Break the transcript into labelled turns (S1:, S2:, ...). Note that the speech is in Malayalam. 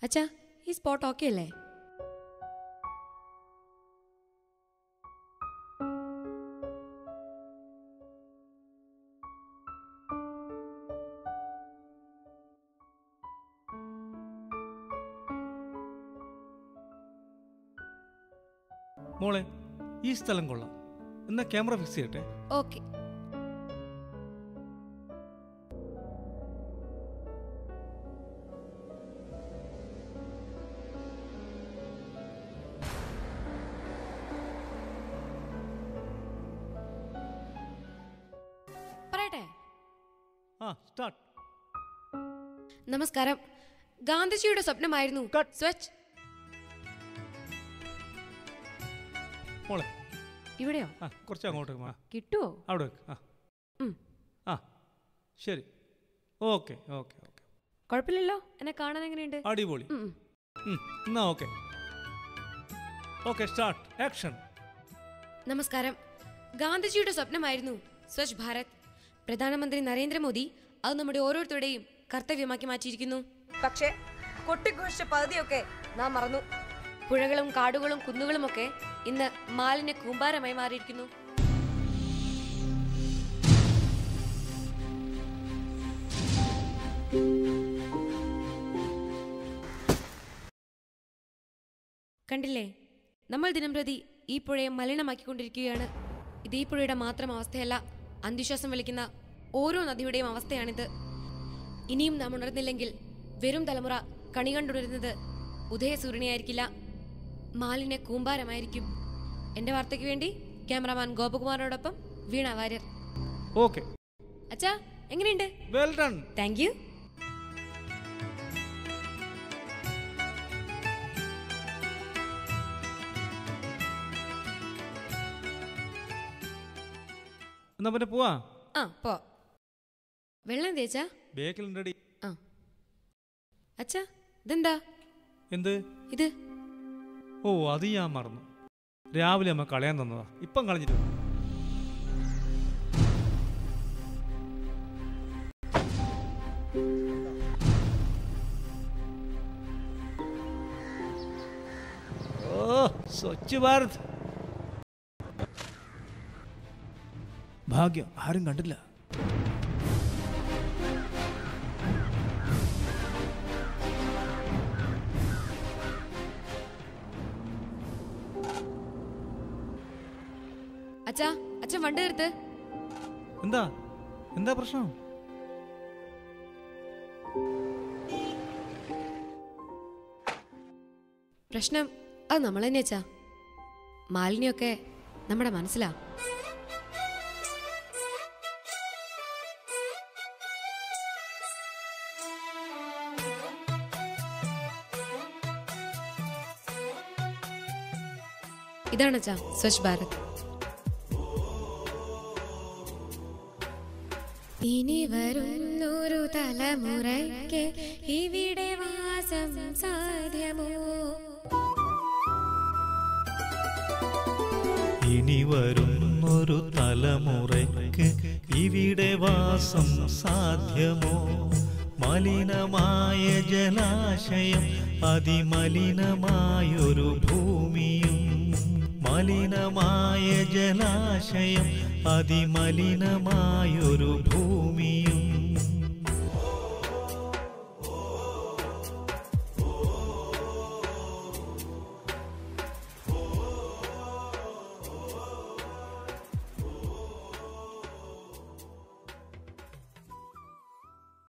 S1: അച്ഛാ ഈ സ്പോട്ട് ഓക്കെ അല്ലേ
S2: മോളെ ഈ സ്ഥലം കൊള്ളാം എന്നാ ക്യാമറ ഫിക്സ് ചെയ്യട്ടെ
S1: ഓക്കെ പറയട്ടെ
S2: ആ സ്റ്റാർട്ട്
S1: നമസ്കാരം ഗാന്ധിജിയുടെ സ്വപ്നമായിരുന്നു
S2: Cut.
S1: സ്വച്ഛ്
S2: മോളെ
S1: ഇവിടെയോ
S2: ആ കുറച്ച് അങ്ങോട്ട് വെക്ക്, ആ
S1: കിട്ടുവോ
S2: അവിടെ വെക്ക് ആ
S1: ഉം.
S2: ആ ശരി ഓക്കെ ഓക്കെ ഓക്കെ
S1: കുഴപ്പമില്ലല്ലോ എന്നെ കാണാൻ എങ്ങനെയുണ്ട്
S2: അടിപൊളി
S1: ഉം, ഉം.
S2: ഉം, എന്നാ ഓക്കെ ഓക്കെ സ്റ്റാർട്ട് ആക്ഷൻ
S1: നമസ്കാരം ഗാന്ധിജിയുടെ സ്വപ്നമായിരുന്നു സ്വച്ഛ് ഭാരത് പ്രധാനമന്ത്രി നരേന്ദ്രമോദി അത് നമ്മുടെ ഓരോരുത്തരുടെയും കർത്തവ്യമാക്കി മാറ്റിയിരിക്കുന്നു
S3: പക്ഷേ കൊട്ടിഘോഷിച്ച പകുതിയൊക്കെ നാം മറന്നു
S1: പുഴകളും കാടുകളും കുന്നുകളുമൊക്കെ ഇന്ന് മാലിന്യ കൂമ്പാരമായി മാറിയിരിക്കുന്നു കണ്ടില്ലേ നമ്മൾ ദിനംപ്രതി ഈ പുഴയെ മലിനമാക്കിക്കൊണ്ടിരിക്കുകയാണ് ഇത് ഈ പുഴയുടെ മാത്രം അവസ്ഥയല്ല അന്ധിശ്വാസം വലിക്കുന്ന ഓരോ നദിയുടെയും അവസ്ഥയാണിത് ഇനിയും നാം ഉണർന്നില്ലെങ്കിൽ വരും തലമുറ കണി കണ്ടുണരുന്നത് ഉദയസൂര്യനെയായിരിക്കില്ല മാലിന്യ കൂമ്പാരമായിരിക്കും എന്റെ വാർത്തയ്ക്ക് വേണ്ടി ക്യാമറാമാൻ ഗോപകുമാറിനോടൊപ്പം വീണ വാര്യർ
S2: ഓക്കെ
S1: അച്ഛാ എങ്ങനെയുണ്ട്
S2: വെൽ ഡൺ
S1: താങ്ക് യു
S2: എന്നാ പിന്നെ പോവാ
S1: ആ പോ വെള്ളം തേച്ചാ
S2: ബേക്കിലുണ്ടടി
S1: ആ അച്ഛാ ഇതെന്താ
S2: എന്ത്
S1: ഇത്
S2: ഓ അത് ഞാൻ മറന്നു രാവിലെ അമ്മ കളയാൻ തന്നതാ ഇപ്പം കളഞ്ഞിട്ട് വന്നു. ഓ സ്വച്ഛ് ഭാരത് ഭാഗ്യം ആരും കണ്ടില്ല
S1: അച്ഛാ അച്ഛൻ വണ്ടി നിർത്ത്
S2: എന്താ എന്താ പ്രശ്നം
S1: പ്രശ്നം അത് നമ്മൾ തന്നെ അച്ഛാ മാലിന്യമൊക്കെ നമ്മുടെ മനസ്സിലാ ഇതാണ് അച്ഛാ സ്വച്ഛ് ഭാരത് ഇനി വരുന്നൊരു തലമുറയ്ക്ക് ഇവിടെ വാസം സാധ്യമോ
S4: ഇനി വരുന്നൊരു തലമുറയ്ക്ക് ഇവിടെ വാസം സാധ്യമോ മലിനമായ ജലാശയം അതിമലിനമായൊരു ഭൂമിയും മലിനമായ ജലാശയം അതിമലിനമായൊരു ഭൂമിയും